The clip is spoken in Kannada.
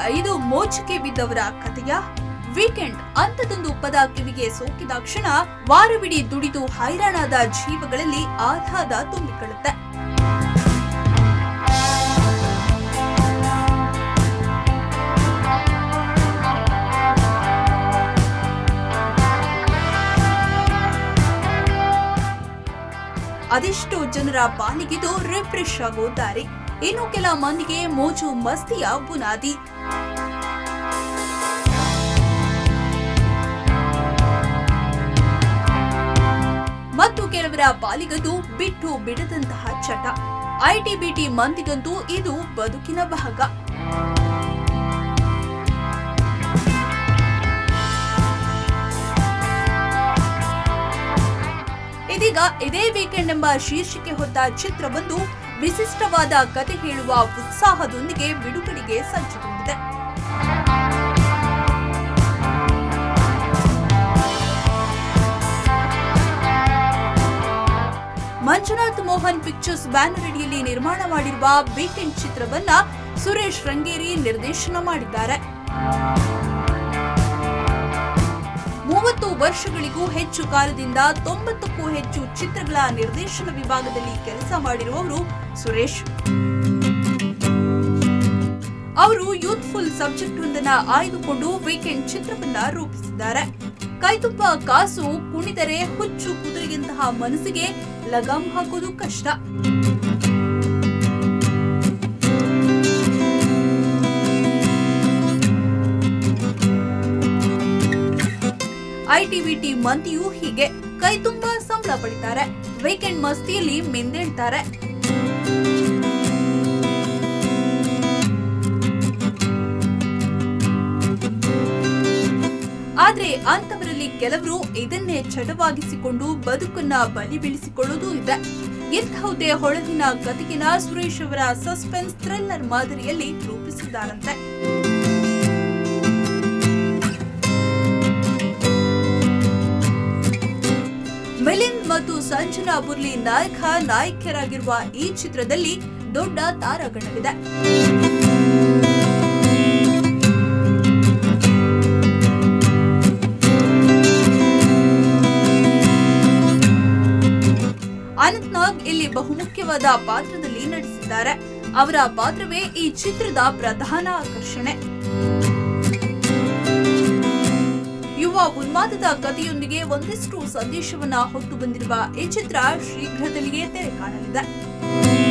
ಇದು ಮೋಚಿಗೆ ಬಿದ್ದವರ ಕಥೆಯ ವೀಕೆಂಡ್ ಅಂತದೊಂದು ಪದ ಕಿವಿಗೆ ಸೋಕಿದ ಕ್ಷಣ ವಾರವಿಡೀ ದುಡಿದು ಹೈರಾಣಾದ ಜೀವಗಳಲ್ಲಿ ಆಹ್ಲಾದ ತುಂಬಿಕೊಳ್ಳುತ್ತೆ ಅದೆಷ್ಟು ಜನರ ಪಾಲಿಗಿದು ರಿಫ್ರೆಶ್ ಆಗೋ ದಾರಿ ಇನ್ನು ಕೆಲ ಮಂದಿಗೆ ಮೋಜು ಮಸ್ತಿಯ ಬುನಾದಿ ಮತ್ತು ಕೆಲವರ ಪಾಲಿಗದು ಬಿಟ್ಟು ಬಿಡದಂತಹ ಚಟ ಐಟಿ ಬಿಟಿ ಮಂದಿಗಂತೂ ಇದು ಬದುಕಿನ ಭಾಗ ಇದೀಗ ಇದೇ ವೀಕೆಂಡ್ ಎಂಬ ಶೀರ್ಷಿಕೆ ಹೊತ್ತ ಚಿತ್ರವೊಂದು ವಿಶಿಷ್ಟವಾದ ಕತೆ ಹೇಳುವ ಉತ್ಸಾಹದೊಂದಿಗೆ ಬಿಡುಗಡೆಗೆ ಸಜ್ಜುಗೊಂಡಿದೆ ಮಂಜುನಾಥ್ ಮೋಹನ್ ಪಿಕ್ಚರ್ಸ್ ಬ್ಯಾನರ್ ಅಡಿಯಲ್ಲಿ ನಿರ್ಮಾಣ ಮಾಡಿರುವ ವೀಕೆಂಡ್ ಚಿತ್ರವನ್ನ ಸುರೇಶ್ ರಂಗೇರಿ ನಿರ್ದೇಶನ ಮಾಡಿದ್ದಾರೆ ಮೂವತ್ತು ವರ್ಷಗಳಿಗೂ ಹೆಚ್ಚು ಕಾಲದಿಂದ ತೊಂಬತ್ತಕ್ಕೂ ಹೆಚ್ಚು ಚಿತ್ರಗಳ ನಿರ್ದೇಶನ ವಿಭಾಗದಲ್ಲಿ ಕೆಲಸ ಮಾಡಿರುವವರು ಸುರೇಶ್ ಅವರು ಯೂತ್ಫುಲ್ ಸಬ್ಜೆಕ್ಟ್ ಒಂದನ್ನ ಆಯ್ದುಕೊಂಡು ವೀಕೆಂಡ್ ಚಿತ್ರವನ್ನ ರೂಪಿಸಿದ್ದಾರೆ ಕೈತುಂಬ ಕಾಸು ಕುಣಿದರೆ ಹುಚ್ಚು ಕುದುರೆಯಂತಹ ಮನಸ್ಸಿಗೆ ಲಗಾಮ್ ಹಾಕೋದು ಕಷ್ಟ ಐಟಿವಿಟಿ ಮಂದಿಯೂ ಹೀಗೆ ಕೈ ತುಂಬಾ ಸಂಬಳ ಪಡಿತಾರೆ ವೀಕೆಂಡ್ ಮಸ್ತಿಯಲ್ಲಿ ಮಿಂದೇಳ್ತಾರೆ ಆದ್ರೆ ಅಂತವರಲ್ಲಿ ಕೆಲವರು ಇದನ್ನೇ ಚಟವಾಗಿಸಿಕೊಂಡು ಬದುಕನ್ನ ಬಲಿ ಬೀಳಿಸಿಕೊಳ್ಳುವುದೂ ಇದೆ ಇಂತಹುದೇ ಹೊಳಗಿನ ಕತೆಗಿನ ಸುರೇಶ್ ಅವರ ಸಸ್ಪೆನ್ಸ್ ಥ್ರಿಲ್ಲರ್ ಮಾದರಿಯಲ್ಲಿ ರೂಪಿಸಿದ್ದಾರಂತೆ ಮಿಲಿಂದ್ ಮತ್ತು ಸಂಜನಾ ಬುರ್ಲಿ ನಾಯಕ ನಾಯಕಿಯರಾಗಿರುವ ಈ ಚಿತ್ರದಲ್ಲಿ ದೊಡ್ಡ ತಾರಾಗಣವಿದೆ ಅನಂತ್ ನಾಗ್ ಇಲ್ಲಿ ಬಹುಮುಖ್ಯವಾದ ಪಾತ್ರದಲ್ಲಿ ನಟಿಸಿದ್ದಾರೆ ಅವರ ಪಾತ್ರವೇ ಈ ಚಿತ್ರದ ಪ್ರಧಾನ ಆಕರ್ಷಣೆ ಯುವ ಉನ್ಮಾದದ ಕಥೆಯೊಂದಿಗೆ ಒಂದಿಷ್ಟು ಸಂದೇಶವನ್ನ ಹೊತ್ತು ಬಂದಿರುವ ಈ ಚಿತ್ರ ಶೀಘ್ರದಲ್ಲಿಯೇ ತೆರೆ ಕಾಣಲಿದೆ